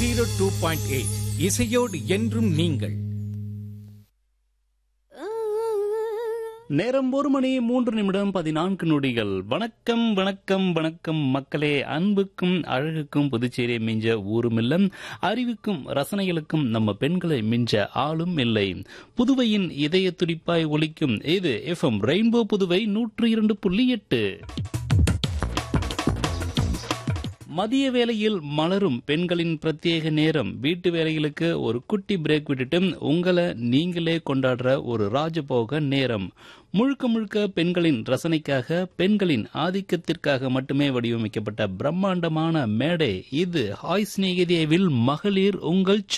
zero two point eight இசையோடு என்றும் நீங்கள் நேரம் ஒரு மணி மூன்று நிமிடம் பதினான்கு நொடிகள் வணக்கம் வணக்கம் வணக்கம் மக்களே அன்புக்கும் அழகுக்கும் புதுச்சேரியை மிஞ்ச ஊரும் இல்லை அறிவுக்கும் ரசனைகளுக்கும் நம்ம பெண்களை மிஞ்ச ஆளும் இல்லை புதுவையின் இதய துடிப்பாய் ஒலிக்கும் இது எஃப்எம் ரெயின்போ புதுவை நூற்று இரண்டு புள்ளி எட்டு மதிய வேளையில் மலரும் பெண்களின் பிரத்யேக நேரம் வீட்டு வேலைகளுக்கு ஒரு குட்டி பிரேக் விட்டுட்டு உங்களை நீங்களே கொண்டாடுற ஒரு ராஜபோக நேரம் முழுக்க முழுக்க பெண்களின் ரசனைக்காக பெண்களின் ஆதிக்கத்திற்காக மட்டுமே வடிவமைக்கப்பட்ட பிரம்மாண்டமான மேடை இது ஹாய் சிநேகிதேவில் மகளிர் உங்கள்